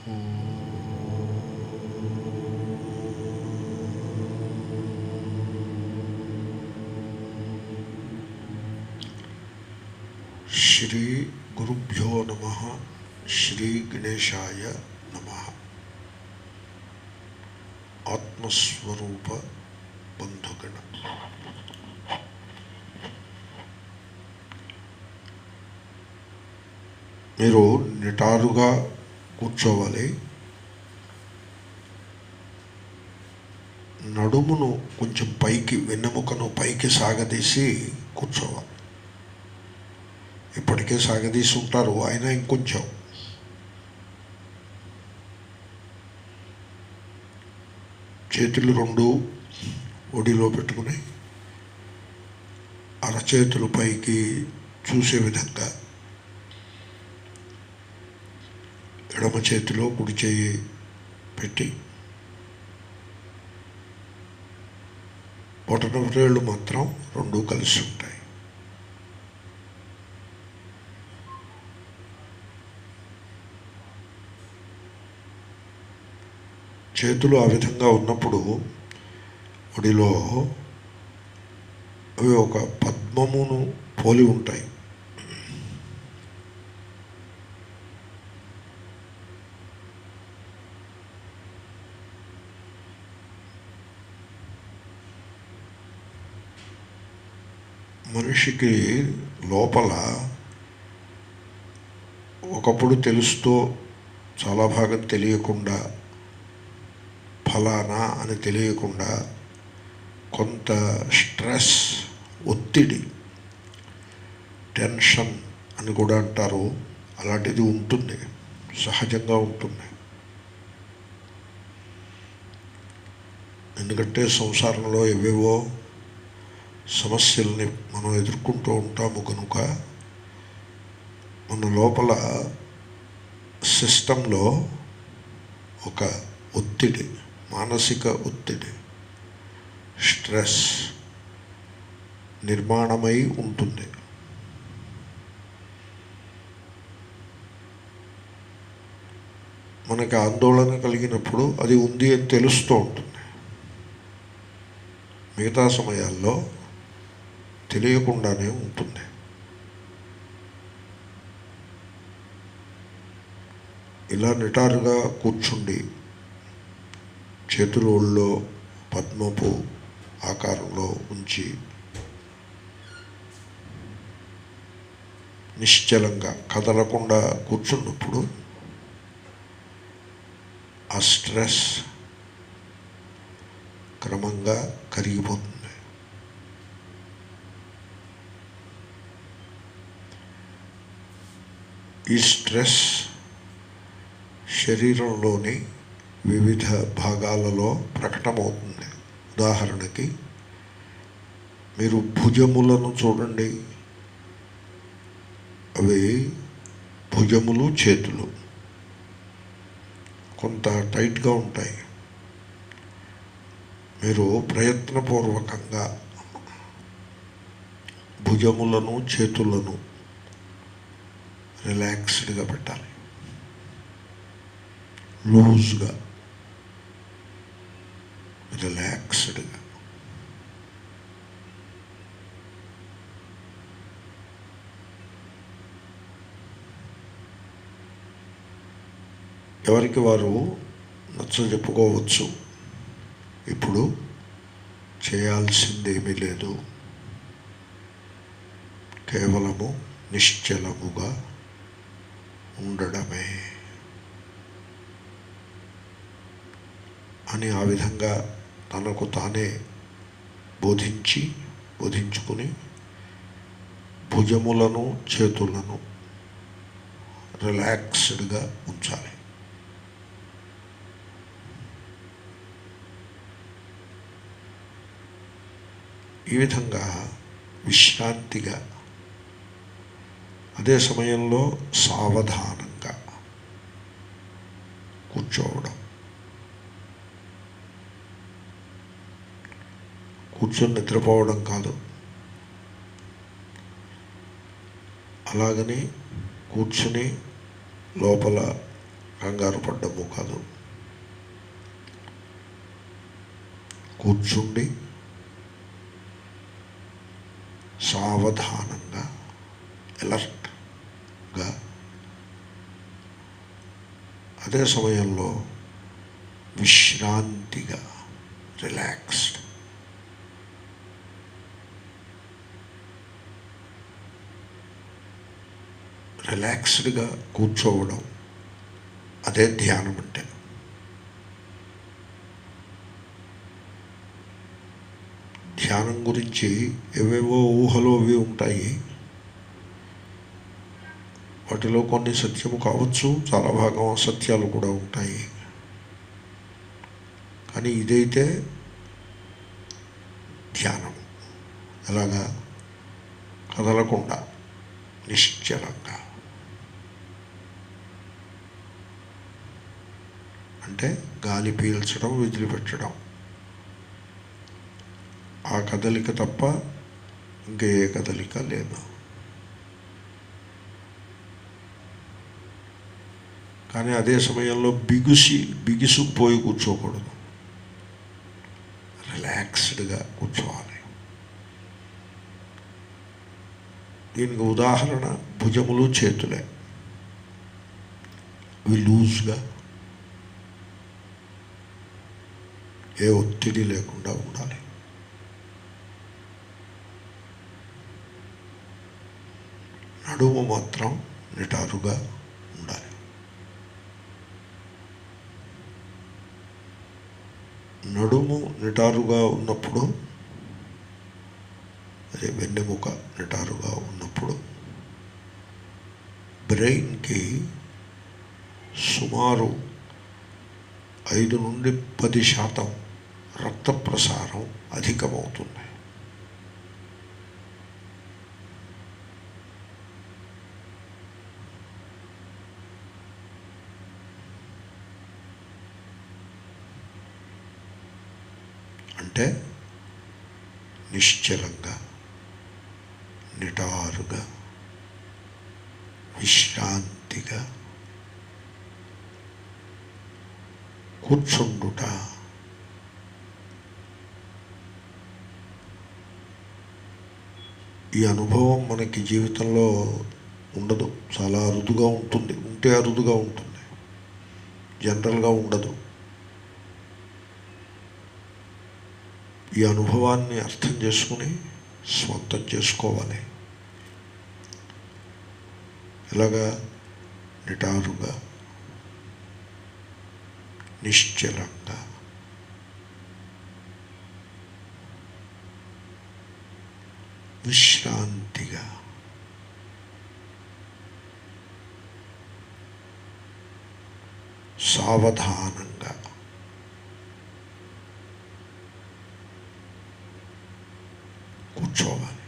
శ్రీ గురుభ్యో నమ శ్రీ గణేశాయ నమ ఆత్మస్వరూప బంధుగణ మీరు నిటారుగా కూర్చోవాలి నడుమును కొంచెం పైకి వెన్నెముకను పైకి సాగదీసి కూర్చోవాలి ఇప్పటికే సాగదీసి ఉంటారు అయినా ఇంకొంచెం చేతులు రెండు ఒడిలో పెట్టుకుని అరచేతులు పైకి చూసే విధంగా ఎడమ చేతిలో కుడి చేయి పెట్టి బొటన వ్రేళ్ళు మాత్రం రెండు కలిసి ఉంటాయి చేతులు ఆ విధంగా ఉన్నప్పుడు ఒడిలో అవి ఒక పద్మమును పోలి ఉంటాయి మనిషికి లోపల ఒకప్పుడు తెలుస్తూ చాలా భాగం తెలియకుండా ఫలానా అని తెలియకుండా కొంత స్ట్రెస్ ఒత్తిడి టెన్షన్ అని కూడా అంటారు అలాంటిది ఉంటుంది సహజంగా ఉంటుంది ఎందుకంటే సంసారంలో ఏవేవో సమస్యల్ని మనం ఎదుర్కొంటూ ఉంటాము కనుక మన లోపల సిస్టంలో ఒక ఒత్తిడి మానసిక ఒత్తిడి స్ట్రెస్ నిర్మాణమై ఉంటుంది మనకి ఆందోళన కలిగినప్పుడు అది ఉంది అని తెలుస్తూ ఉంటుంది మిగతా సమయాల్లో తెలియకుండానే ఉంటుంది ఇలా నిటారుగా కూర్చుండి చేతులు ఒళ్ళో పద్మపు ఆకారంలో ఉంచి నిశ్చలంగా కదలకుండా కూర్చున్నప్పుడు ఆ స్ట్రెస్ క్రమంగా కరిగిపోతుంది ఈ స్ట్రెస్ శరీరంలోని వివిధ భాగాలలో ప్రకటమవుతుంది ఉదాహరణకి మీరు భుజములను చూడండి అవి భుజములు చేతులు కొంత టైట్గా ఉంటాయి మీరు ప్రయత్నపూర్వకంగా భుజములను చేతులను రిలాక్స్డ్గా పెట్టాలి లూజ్గా రిలాక్స్డ్గా ఎవరికి వారు నచ్చ చెప్పుకోవచ్చు ఇప్పుడు చేయాల్సిందేమీ లేదు కేవలము నిశ్చలముగా ఉండడమే అని ఆ విధంగా తనకు తానే బోధించి బోధించుకుని భుజములను చేతులను రిలాక్స్డ్గా ఉంచాలి ఈ విధంగా విశ్రాంతిగా అదే సమయంలో సావధానంగా కూర్చోవడం కూర్చొని నిద్రపోవడం కాదు అలాగని కూర్చుని లోపల కంగారు పడ్డము కాదు కూర్చుండి సావధానంగా ఎలర్ట్గా అదే సమయంలో విశ్రాంతిగా రిలాక్స్డ్ రిలాక్స్డ్గా కూర్చోవడం అదే ధ్యానం అంటే ధ్యానం గురించి ఏవేవో ఊహలు అవి ఉంటాయి వాటిలో కొన్ని సత్యము కావచ్చు చాలా భాగం అసత్యాలు కూడా ఉంటాయి కానీ ఇదైతే ధ్యానం ఎలాగా కదలకుండా నిశ్చలంగా అంటే గాలి పీల్చడం వదిలిపెట్టడం ఆ కదలిక తప్ప ఇంకా ఏ కదలిక లేదు కానీ అదే సమయంలో బిగుసి బిగుసుకుపోయి కూర్చోకూడదు రిలాక్స్డ్గా కూర్చోవాలి దీనికి ఉదాహరణ భుజములు చేతులే అవి లూజ్గా ఏ ఒత్తిడి లేకుండా ఉండాలి నడుము మాత్రం నిటారుగా ఉండాలి నడుము నిటారుగా ఉన్నప్పుడు అదే వెన్నెముక నిటారుగా ఉన్నప్పుడు బ్రెయిన్కి సుమారు ఐదు నుండి పది శాతం రక్త ప్రసారం అధికమవుతుంది అంటే నిశ్చలంగా నిటారుగా విశ్రాంతిగా కూర్చుండుట ఈ అనుభవం మనకి జీవితంలో ఉండదు చాలా అరుదుగా ఉంటుంది ఉంటే అరుదుగా ఉంటుంది జనరల్గా ఉండదు ఈ అనుభవాన్ని అర్థం చేసుకుని స్వంతం చేసుకోవాలి ఇలాగా నిటారుగా నిశ్చలంగా విశ్రాంతిగా సావధానంగా కూర్చోవాలి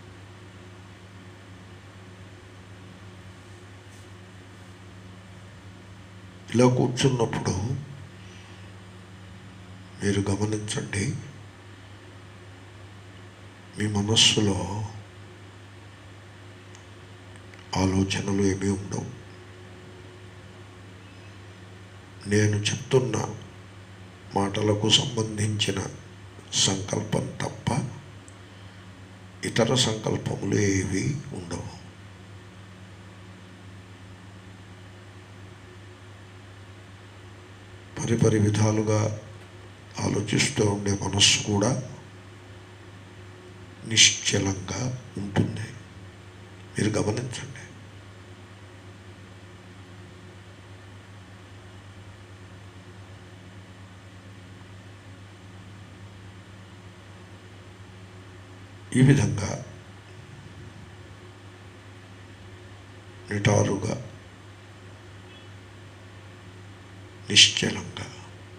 ఇలా కూర్చున్నప్పుడు మీరు గమనించండి మీ మనస్సులో ఆలోచనలు ఏమీ ఉండవు నేను చెప్తున్న మాటలకు సంబంధించిన సంకల్పం తప్ప ఇతర సంకల్పములు ఏవి ఉండవు పరిపరి విధాలుగా ఆలోచిస్తూ ఉండే మనస్సు కూడా నిశ్చలంగా ఉంటుంది మీరు గమనించండి ఈ విధంగా నిటారుగా నిశ్చలంగా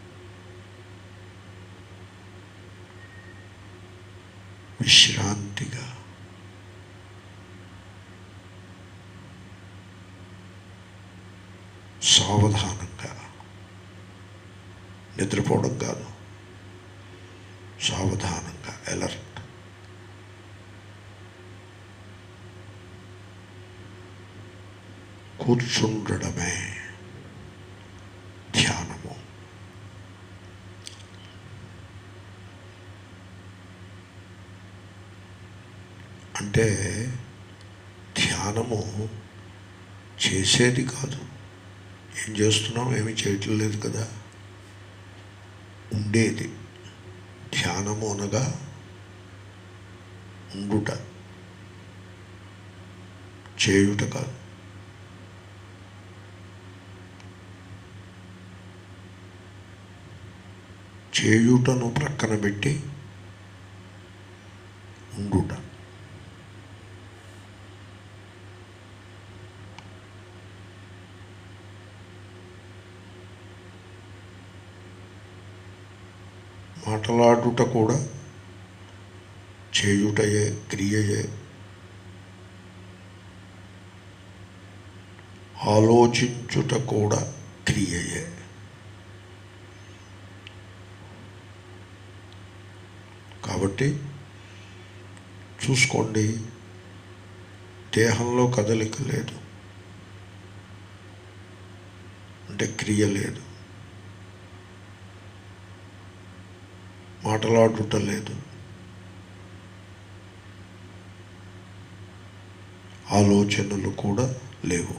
విశ్రాంతిగా సావధానంగా నిద్రపోవడం కాదు సావధానంగా ఎలర్ట్ కూర్చుండడమే అంటే ధ్యానము చేసేది కాదు ఏం చేస్తున్నాం ఏమీ చేయటం లేదు కదా ఉండేది ధ్యానము అనగా ఉండుట చేయుట కాదు చేయుటను ప్రక్కన పెట్టి ఉండుట మాట్లాడుట కూడా చేయుటయే క్రియయే ఆలోచించుట కూడా క్రియయే కాబట్టి చూసుకోండి దేహంలో కదలిక లేదు అంటే క్రియ లేదు మాట్లాడుట లేదు ఆలోచనలు కూడా లేవు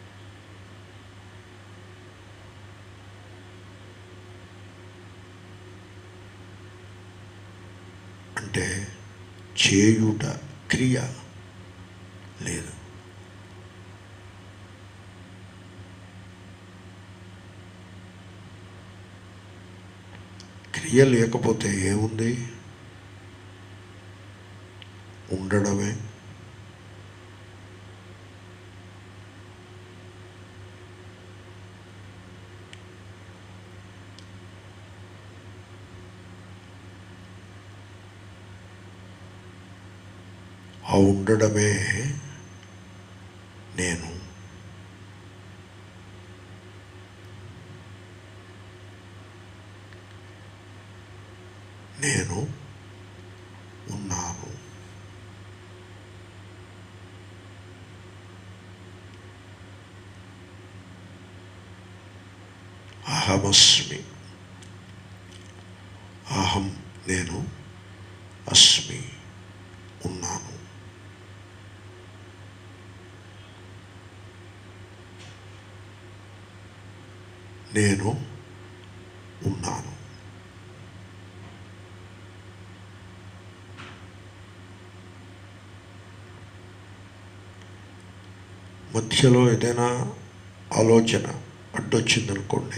అంటే చేయుట క్రియ లేదు క్రియ లేకపోతే ఏముంది ఉండడమే ఆ ఉండడమే నేను నేను ఉన్నాను అహమస్మి అహం నేను అస్మి ఉన్నాను నేను ఉన్నాను మధ్యలో ఏదైనా ఆలోచన అడ్డొచ్చిందనుకోండి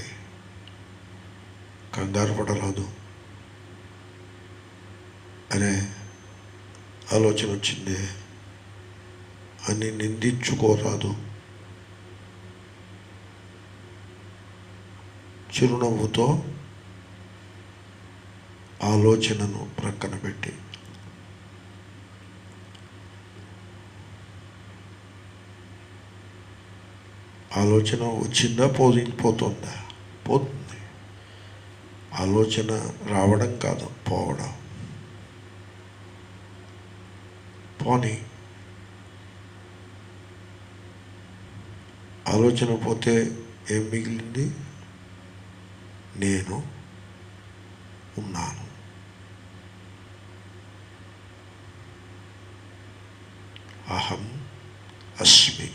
కంగారు పడరాదు అరే ఆలోచన వచ్చిందే అని నిందించుకోరాదు చిరునవ్వుతో ఆలోచనను ప్రక్కన పెట్టి ఆలోచన వచ్చిందా పోది పోతుందా పోతుంది ఆలోచన రావడం కాదు పోవడం పోనీ ఆలోచన పోతే ఏం మిగిలింది నేను ఉన్నాను అహం అస్మి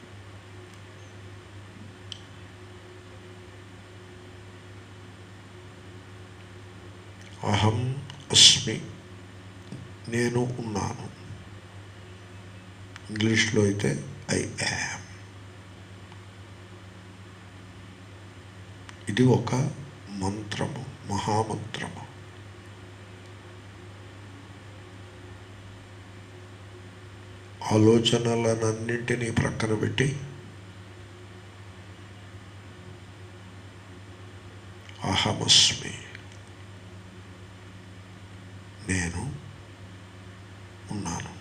అహం అస్మి నేను ఉన్నాను ఇంగ్లీష్లో అయితే ఐ యామ్ ఇది ఒక మంత్రము మహామంత్రము ఆలోచనలనన్నింటినీ ప్రక్కన పెట్టి అహమస్మి నేను ఉన్నాను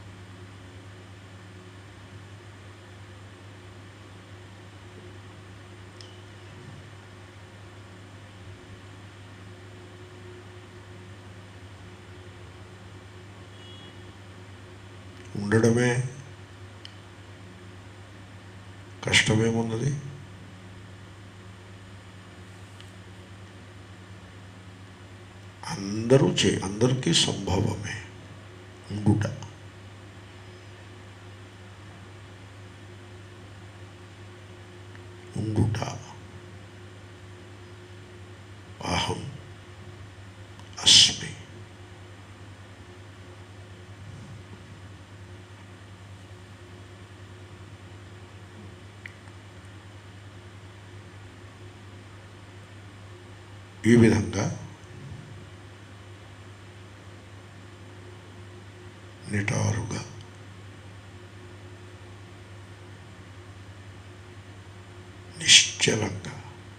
ఉండడమే కష్టమేమున్నది అందరూ చే అందరికీ సంభవమే ఉండుట ఉండుట అహం అస్మి ఈ విధంగా నిటారుగా నిశ్చలంగా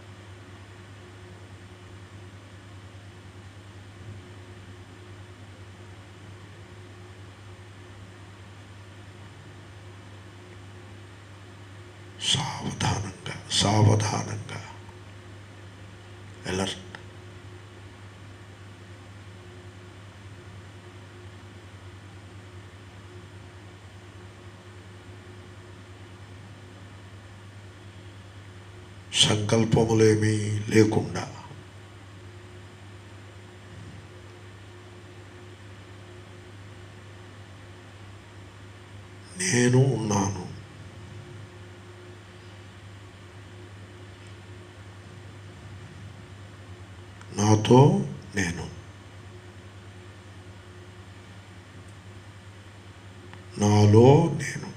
సావధానంగా సావధానంగా అలర్ట్ సంకల్పములేమీ లేకుండా నేను ఉన్నాను నాతో నేను నాలో నేను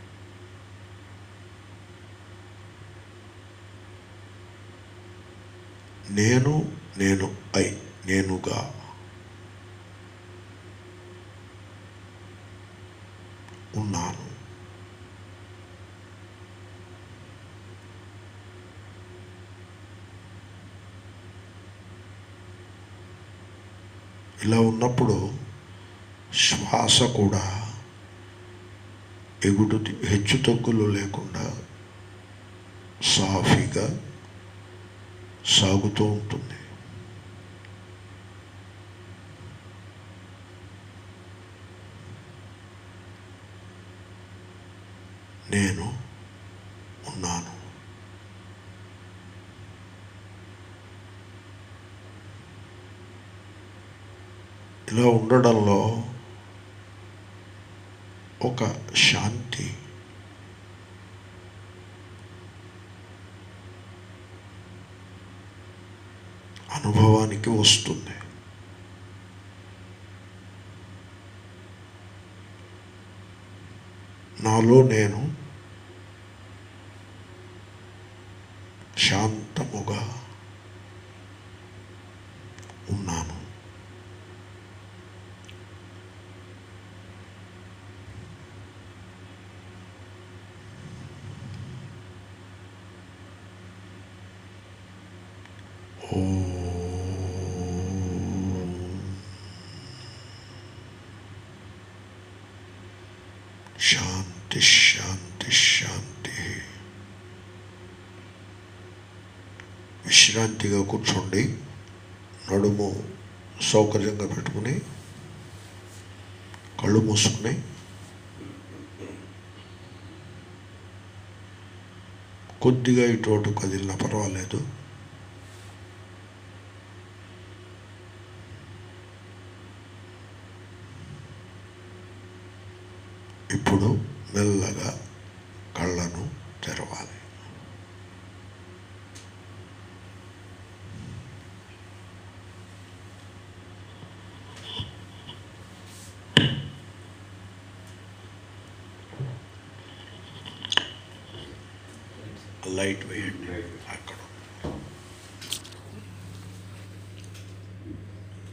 నేను నేను ఐ నేనుగా ఉన్నాను ఇలా ఉన్నప్పుడు శ్వాస కూడా ఎగుడు హెచ్చు తగ్గులు లేకుండా సాఫీగా సాగుతూ ఉంటుంది నేను ఉన్నాను ఇలా ఉండడంలో ఒక శాంతి అనుభవానికి వస్తుంది నాలో నేను శాంతముగా ఉన్నాను శాంతి శాంతి శాంతి విశ్రాంతిగా కూర్చోండి నడుము సౌకర్యంగా పెట్టుకుని కళ్ళు మూసుకుని కొద్దిగా ఇటు అటు కదిలినా పర్వాలేదు ఇప్పుడు మెల్లగా కళ్ళను తెరవాలి లైట్ వేయండి ఆ